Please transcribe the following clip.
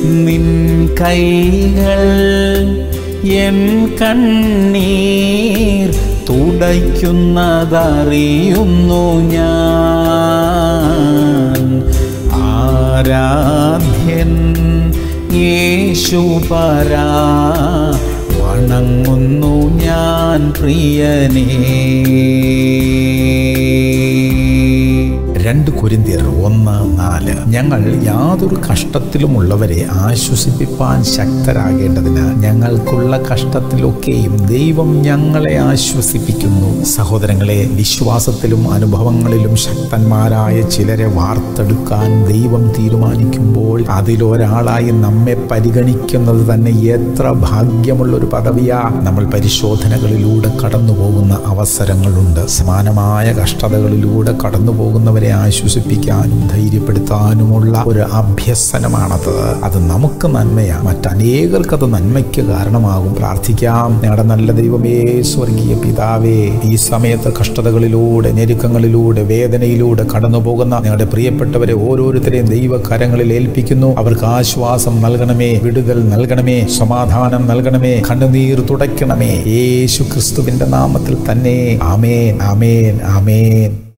നിൻ കൈകൾ എൻ കണ്ണീർ തുടയ്ക്കുന്നതറിയുന്നു ഞാൻ ആരാധ്യൻ യേശുപരാ വണങ്ങുന്നു ഞാൻ പ്രിയനേ രണ്ട് കുരിന്തിയർ ഒന്ന് നാല് ഞങ്ങൾ യാതൊരു കഷ്ടത്തിലുമുള്ളവരെ ആശ്വസിപ്പിപ്പാൻ ശക്തരാകേണ്ടതിന് ഞങ്ങൾക്കുള്ള കഷ്ടത്തിലൊക്കെയും ദൈവം ഞങ്ങളെ ആശ്വസിപ്പിക്കുന്നു സഹോദരങ്ങളെ വിശ്വാസത്തിലും അനുഭവങ്ങളിലും ശക്തന്മാരായ ചിലരെ വാർത്തെടുക്കാൻ ദൈവം തീരുമാനിക്കുമ്പോൾ അതിലൊരാളായി നമ്മെ പരിഗണിക്കുന്നത് തന്നെ എത്ര ഭാഗ്യമുള്ള ഒരു പദവിയാ നമ്മൾ പരിശോധനകളിലൂടെ കടന്നു പോകുന്ന അവസരങ്ങളുണ്ട് സമാനമായ കഷ്ടതകളിലൂടെ കടന്നു പോകുന്നവരെ ആശ്വസിപ്പിക്കാനും ധൈര്യപ്പെടുത്താനുമുള്ള ഒരു അഭ്യസനമാണത് അത് നമുക്ക് നന്മയാണ് മറ്റനേകർക്ക് അത് നന്മയ്ക്ക് കാരണമാകും പ്രാർത്ഥിക്കാം ഞങ്ങളുടെ നല്ല ദൈവമേ സ്വർഗീയ പിതാവേ ഈ സമയത്ത് കഷ്ടതകളിലൂടെ ഞെരുക്കങ്ങളിലൂടെ വേദനയിലൂടെ കടന്നു പോകുന്ന ഞങ്ങളുടെ പ്രിയപ്പെട്ടവരെ ഓരോരുത്തരെയും ദൈവകരങ്ങളിൽ ഏൽപ്പിക്കുന്നു അവർക്ക് ആശ്വാസം നൽകണമേ വിടുതൽ നൽകണമേ സമാധാനം നൽകണമേ കണ്ണുനീർ തുടയ്ക്കണമേ യേശു ക്രിസ്തുവിന്റെ നാമത്തിൽ തന്നെ ആമേൻ ആമേൻ ആമേൻ